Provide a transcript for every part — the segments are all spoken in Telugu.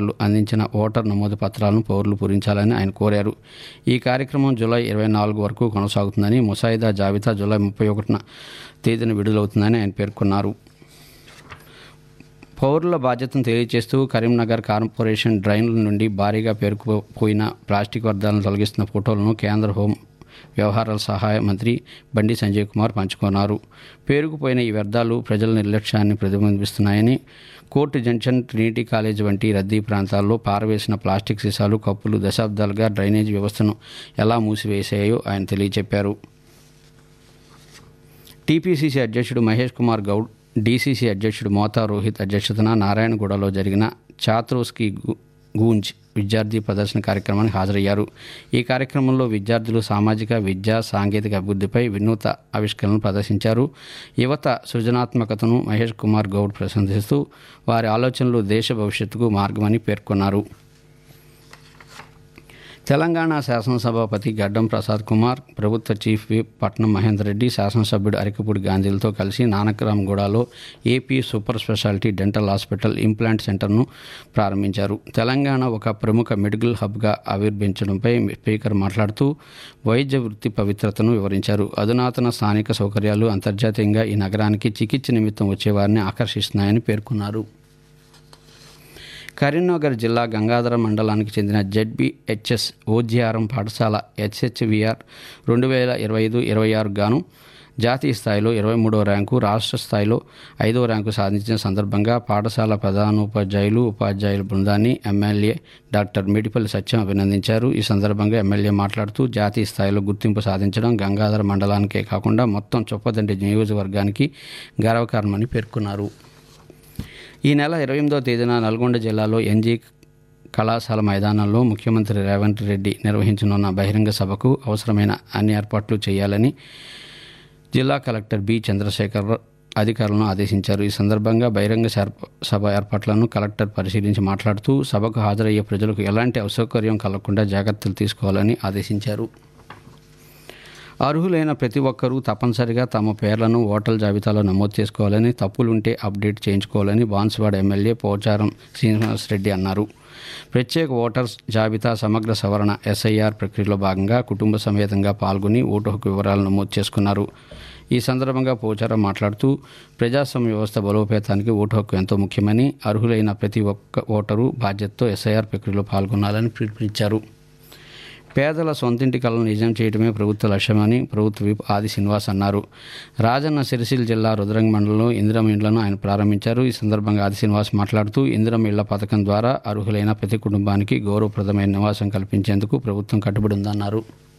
అధికారులు అందించిన ఓటర్ నమోదు పత్రాలను పౌరులు పూరించాలని ఆయన కోరారు ఈ కార్యక్రమం జూలై ఇరవై నాలుగు వరకు కొనసాగుతుందని ముసాయిదా జాబితా జూలై ముప్పై ఒకటిన తేదీన విడుదలవుతుందని ఆయన పేర్కొన్నారు పౌరుల బాధ్యతను తెలియజేస్తూ కరీంనగర్ కార్పొరేషన్ డ్రైన్ల నుండి భారీగా పేరుకుపోయిన ప్లాస్టిక్ వ్యర్థాలను తొలగిస్తున్న ఫోటోలను కేంద్ర హోం వ్యవహారాల సహాయ మంత్రి బండి సంజయ్ కుమార్ పంచుకున్నారు పేరుకుపోయిన ఈ వ్యర్థాలు ప్రజల నిర్లక్ష్యాన్ని ప్రతిబింబిస్తున్నాయని కోర్టు జంక్షన్ ట్రినిటీ కాలేజ్ వంటి రద్దీ ప్రాంతాల్లో పారవేసిన ప్లాస్టిక్ సీసాలు కప్పులు దశాబ్దాలుగా డ్రైనేజ్ వ్యవస్థను ఎలా మూసివేశాయో ఆయన తెలియజెప్పారు టీపీసీసీ అధ్యక్షుడు మహేష్ కుమార్ గౌడ్ డీసీసీ అధ్యక్షుడు మోతా రోహిత్ అధ్యక్షతన నారాయణగూడలో జరిగిన ఛాత్రోస్కి గు- గూంజ్ విద్యార్థి ప్రదర్శన కార్యక్రమానికి హాజరయ్యారు ఈ కార్యక్రమంలో విద్యార్థులు సామాజిక విద్యా సాంకేతిక అభివృద్ధిపై వినూత ఆవిష్కరణలు ప్రదర్శించారు యువత సృజనాత్మకతను మహేష్ కుమార్ గౌడ్ ప్రశంసిస్తూ వారి ఆలోచనలు దేశ భవిష్యత్తుకు మార్గమని పేర్కొన్నారు తెలంగాణ శాసనసభాపతి గడ్డం ప్రసాద్ కుమార్ ప్రభుత్వ చీఫ్ విప్ పట్నం మహేందర్ రెడ్డి శాసనసభ్యుడు అరికపూడి గాంధీలతో కలిసి నానక్రామ్గూడలో AP super speciality dental hospital implant సెంటర్ను ప్రారంభించారు తెలంగాణ ఒక ప్రముఖ మెడికల్ హబ్గా ఆవిర్భించడంపై స్పీకర్ మాట్లాడుతూ వైద్య వృత్తి పవిత్రతను వివరించారు అధునాతన స్థానిక సౌకర్యాలు అంతర్జాతీయంగా ఈ నగరానికి చికిత్స నిమిత్తం వచ్చేవారిని ఆకర్షిస్తున్నాయని పేర్కొన్నారు కరీంనగర్ జిల్లా గంగాధర మండలానికి చెందిన జెడ్బిహెచ్ఎస్ ఓజిఆర్ఎం పాఠశాల హెచ్హెచ్విఆర్ రెండు వేల ఇరవై ఐదు ఇరవై ఆరు గాను జాతీయ స్థాయిలో ఇరవై మూడవ ర్యాంకు రాష్ట్ర స్థాయిలో ఐదవ ర్యాంకు సాధించిన సందర్భంగా పాఠశాల ప్రధానోపాధ్యాయులు ఉపాధ్యాయుల బృందాన్ని ఎమ్మెల్యే డాక్టర్ మేడిపల్లి సత్యం అభినందించారు ఈ సందర్భంగా ఎమ్మెల్యే మాట్లాడుతూ జాతీయ స్థాయిలో గుర్తింపు సాధించడం గంగాధర మండలానికే కాకుండా మొత్తం చొప్పదండి నియోజకవర్గానికి గర్వకారణమని పేర్కొన్నారు ఈ నెల ఇరవై ఎనిమిదవ తేదీన నల్గొండ జిల్లాలో ఎన్జీ కళాశాల మైదానంలో ముఖ్యమంత్రి రేవంత్ రెడ్డి నిర్వహించనున్న బహిరంగ సభకు అవసరమైన అన్ని ఏర్పాట్లు చేయాలని జిల్లా కలెక్టర్ బి చంద్రశేఖర్ అధికారులను ఆదేశించారు ఈ సందర్భంగా బహిరంగ సర్ప- సభ ఏర్పాట్లను కలెక్టర్ పరిశీలించి మాట్లాడుతూ సభకు హాజరయ్యే ప్రజలకు ఎలాంటి అసౌకర్యం కలగకుండా జాగ్రత్తలు తీసుకోవాలని ఆదేశించారు అర్హులైన ప్రతి ఒక్కరూ తప్పనిసరిగా తమ పేర్లను ఓటర్ల జాబితాలో నమోదు చేసుకోవాలని తప్పులుంటే అప్డేట్ చేయించుకోవాలని బాన్సువాడ ఎమ్మెల్యే పోచారం శ్రీనివాసరెడ్డి అన్నారు ప్రత్యేక ఓటర్స్ జాబితా సమగ్ర సవరణ ఎస్ఐఆర్ ప్రక్రియలో భాగంగా కుటుంబ సమేతంగా పాల్గొని ఓటు హక్కు వివరాలు నమోదు చేసుకున్నారు ఈ సందర్భంగా పోచారం మాట్లాడుతూ ప్రజాస్వామ్య వ్యవస్థ బలోపేతానికి ఓటు హక్కు ఎంతో ముఖ్యమని అర్హులైన ప్రతి ఒక్క ఓటరు బాధ్యతతో ఎస్ఐఆర్ ప్రక్రియలో పాల్గొనాలని పిలుపునిచ్చారు పేదల సొంతింటి కళను నిజం చేయడమే ప్రభుత్వ లక్ష్యమని ప్రభుత్వ విప్ ఆది శ్రీనివాస్ అన్నారు రాజన్న సిరిసిల్ల జిల్లా రుద్రంగ మండలంలో ఇందిరం ఇండ్లను ఆయన ప్రారంభించారు ఈ సందర్భంగా ఆది శ్రీనివాస్ మాట్లాడుతూ ఇందిరం ఇళ్ల పథకం ద్వారా అర్హులైన ప్రతి కుటుంబానికి గౌరవప్రదమైన నివాసం కల్పించేందుకు ప్రభుత్వం కట్టుబడి ఉందన్నారు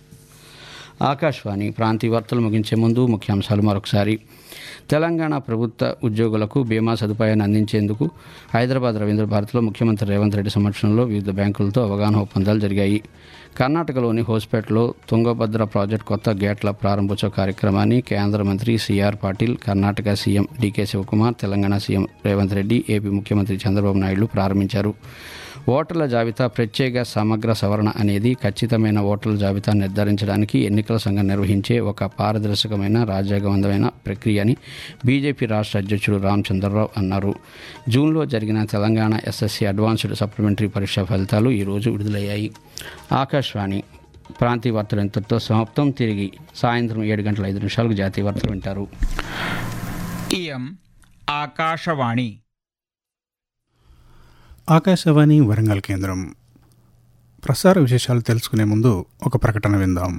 ఆకాశవాణి ప్రాంతీయ వార్తలు ముగించే ముందు ముఖ్యాంశాలు మరొకసారి తెలంగాణ ప్రభుత్వ ఉద్యోగులకు బీమా సదుపాయాన్ని అందించేందుకు హైదరాబాద్ రవీంద్ర భారత్లో ముఖ్యమంత్రి రేవంత్ రెడ్డి సమక్షంలో వివిధ బ్యాంకులతో అవగాహన ఒప్పందాలు జరిగాయి కర్ణాటకలోని హోస్పేటలో తుంగభద్ర ప్రాజెక్టు కొత్త గేట్ల ప్రారంభోత్సవ కార్యక్రమాన్ని కేంద్ర మంత్రి CR Patil Karnataka CM DK Shivakumar Telangana CM Revanth Reddy AP ముఖ్యమంత్రి చంద్రబాబు నాయుడు ప్రారంభించారు ఓటర్ల జాబితా ప్రత్యేక సమగ్ర సవరణ అనేది ఖచ్చితమైన ఓటర్ల జాబితా నిర్ధారించడానికి ఎన్నికల సంఘం నిర్వహించే ఒక పారదర్శకమైన రాజ్యాంగబద్ధమైన ప్రక్రియ అని బీజేపీ రాష్ట్ర అధ్యక్షుడు రామచంద్రరావు అన్నారు జూన్లో జరిగిన తెలంగాణ ఎస్ఎస్సీ అడ్వాన్స్డ్ సప్లిమెంటరీ పరీక్ష ఫలితాలు ఈరోజు విడుదలయ్యాయి ఆకాశవాణి ప్రాంతీయ వార్తలు ఇంతటితో సమాప్తం తిరిగి సాయంత్రం ఏడు గంటల ఐదు నిమిషాలకు జాతీయ వార్తలు వింటారు इयम् आकाशवाणी ఆకాశవాణి వరంగల్ కేంద్రం ప్రసార విశేషాలు తెలుసుకునే ముందు ఒక ప్రకటన విందాం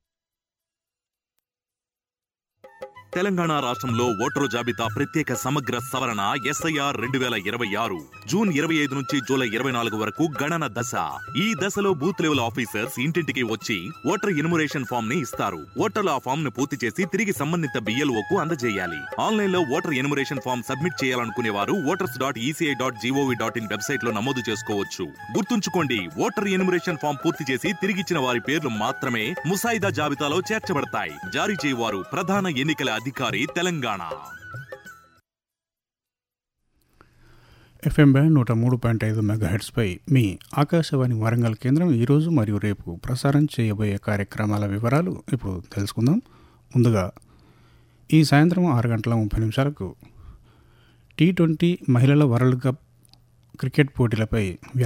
తెలంగాణ రాష్ట్రంలో ఓటరు జాబితా ప్రత్యేక సమగ్ర సవరణ ఎస్ఐఆర్ రెండు వేల ఇరవై ఆరు జూన్ ఇరవై ఐదు నుంచి జూలై ఇరవై నాలుగు వరకు గణన దశ ఈ దశలో బూత్ లెవెల్ ఆఫీసర్స్ ఇంటింటికి వచ్చి ఓటర్ ఇన్మురేషన్ ఫామ్ ని ఇస్తారు ఓటర్లు ఆ ఫామ్ ను పూర్తి చేసి తిరిగి సంబంధిత బిఎల్ఓ కు అందజేయాలి ఆన్లైన్ లో ఓటర్ ఇన్మురేషన్ ఫామ్ సబ్మిట్ చేయాలనుకునే వారు voters dot ECI dot GOV dot in website లో నమోదు చేసుకోవచ్చు గుర్తుంచుకోండి ఓటర్ ఇన్మురేషన్ ఫామ్ పూర్తి చేసి తిరిగిచ్చిన వారి పేర్లు మాత్రమే ముసాయిదా జాబితాలో చేర్చబడతాయి జారీ చేయవారు ప్రధాన ఎన్నికల అధికారి తెలంగాణ ఎఫ్ఎం బ్యాండ్ నూట మూడు పాయింట్ ఐదు మెగాహెడ్స్పై మీ ఆకాశవాణి వరంగల్ కేంద్రం ఈరోజు మరియు రేపు ప్రసారం చేయబోయే కార్యక్రమాల వివరాలు ఇప్పుడు తెలుసుకుందాం ముందుగా ఈ సాయంత్రం ఆరు గంటల ముప్పై నిమిషాలకు టీ ట్వంటీ మహిళల వరల్డ్ కప్ క్రికెట్ పోటీలపై